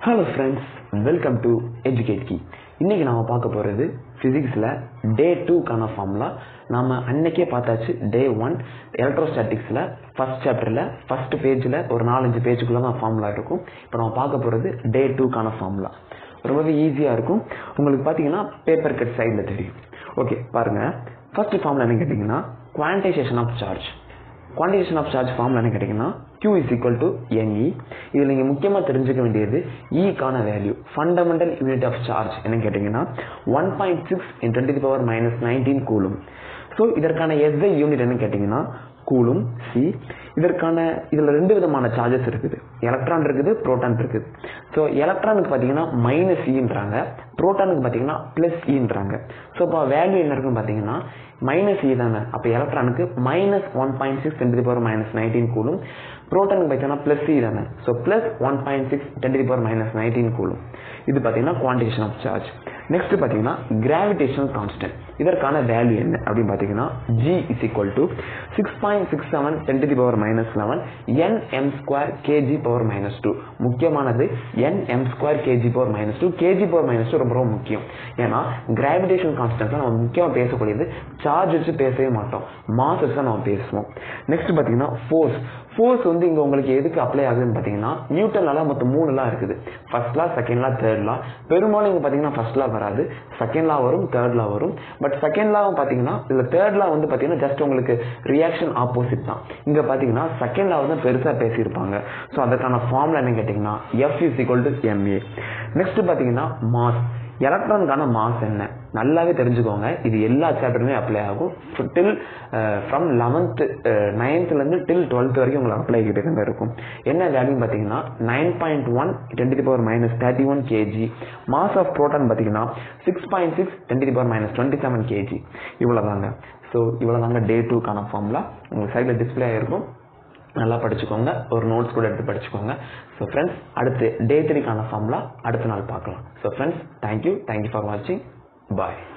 hello friends welcome to educate கி இன்னைக்கு நாம பார்க்க போகிறது ஃபிசிக்ஸில் டே டூக்கான ஃபார்முலா நாம அன்னைக்கே பார்த்தாச்சு டே ஒன் எலக்ட்ரோஸ்டாட்டிக்ஸில் ஃபர்ஸ்ட் சாப்டரில் ஃபர்ஸ்ட் பேஜில் ஒரு நாலஞ்சு பேஜுக்குள்ளே தான் ஃபார்முலா இருக்கும் இப்போ நம்ம பார்க்க போகிறது டே டூக்கான ஃபார்முலா ரொம்பவே ஈஸியாக இருக்கும் உங்களுக்கு பார்த்தீங்கன்னா பேப்பர் கட் சைடில் தெரியும் ஓகே பாருங்க ஃபர்ஸ்ட் ஃபார்முலா என்ன கேட்டிங்கன்னா quantisation of charge quantisation of charge ஃபார்ம்ல என்ன கிடைக்குன்னா Q is equal to NE இதில் நீங்கள் முக்கியமாக தெரிஞ்சுக்க வேண்டியது ஈக்கான value fundamental unit of charge என்ன கேட்டிங்கன்னா one point six in twenty power minus nineteen coulomb so இதற்கான எஸ்ஐ யூனிட் என்ன கேட்டிங்கன்னா கூலும் சி இதற்கான இதில் ரெண்டு விதமான சார்ஜஸ் இருக்குது எலக்ட்ரான் இருக்குது புரோட்டான் இருக்குது ஸோ எலக்ட்ரானுக்கு பார்த்தீங்கன்னா மைனஸ் ஈன்றாங்க புரோட்டானுக்கு பார்த்தீங்கன்னா ப்ளஸ் ஈன்றாங்க ஸோ இப்போ வேல்யூ என்ன இருக்குன்னு பார்த்தீங்கன்னா மைனஸ் இ தானே அப்போ எலக்ட்ரானுக்கு minus one point six ten power minus nineteen coulomb புரோட்டானுக்கு பார்த்தீங்கன்னா ப்ளஸ் இ தானே so plus one point six ten power minus nineteen coulomb இது பார்த்தீங்கன்னா குவான்டிகேஷன் ஆஃப் சார்ஜ் நெக்ஸ்ட் பார்த்தீங்கன்னா கிராவிடேஷனல் கான்ஸ்டன்ட் இதற்கான வேல்யூ என்ன அப்படின்னு பார்த்தீங்கன்னா G is equal to six point six seven ten to power minus eleven N M square kg power minus two முக்கியமானது N M square kg power minus two kg power minus two ரொம்ப ரொம்ப முக்கியம் ஏன்னா gravitation constant நம்ம முக்கியமாக பேசக்கூடியது charge வச்சு பேசவே மாட்டோம் மாஸ் வச்சு தான் நம்ம பேசுவோம் நெக்ஸ்ட் பார்த்தீங்கன்னா ஃபோர்ஸ் ஃபோர்ஸ் வந்து இங்கே உங்களுக்கு எதுக்கு அப்ளை ஆகுதுன்னு பார்த்தீங்கன்னா நியூட்டனால மொத்தம் மூணு லா இருக்குது first law second law third law பெரும்பாலும் இங்கே பார்த்தீங்கன்னா ஃபர்ஸ்ட் லா வராது செகண்ட் லா வரும் தேர்ட் லா வரும் பட் செகண்ட் லாவும் பார்த்தீங்கன்னா இதில் தேர்ட் லா வந்து பார்த்தீங்கன்னா ஜஸ்ட் உங்களுக்கு ரியாக்ஷன் ஆப்போசிட் தான் இங்கே பார்த்தீங்கன்னா செகண்ட் லா வந்து பெருசாக பேசியிருப்பாங்க ஸோ அதற்கான ஃபார்முலா என்ன கேட்டிங்கன்னா F is equal to MA next பார்த்தீங்கன்னா மாஸ் எலக்ட்ரானுக்கான மாஸ் என்ன நல்லாவே தெரிஞ்சுக்கோங்க இது எல்லா சாப்டருமே அப்ளை ஆகும் டில் ஃப்ரம் லெவன்த் நைன்த்லேருந்து டில் டுவெல்த் வரைக்கும் உங்களுக்கு அப்ளை ஆகிட்டு தான் இருக்கும் என்ன வேல்யூ பார்த்தீங்கன்னா nine point one ten power minus thirty one kg mass of proton பார்த்தீங்கன்னா six point six ten power minus twenty seven kg இவ்வளோதாங்க ஸோ இவ்வளோதாங்க டே டூக்கான ஃபார்முலா உங்களுக்கு சைடில் டிஸ்பிளே ஆகிருக்கும் நல்லா படிச்சுக்கோங்க ஒரு நோட்ஸ் கூட எடுத்து படிச்சுக்கோங்க ஸோ ஃப்ரெண்ட்ஸ் அடுத்து டே த்ரீக்கான ஃபார்முலா அடுத்த நாள் பார்க்கலாம் so friends thank you thank you for வாட்சிங் பாய்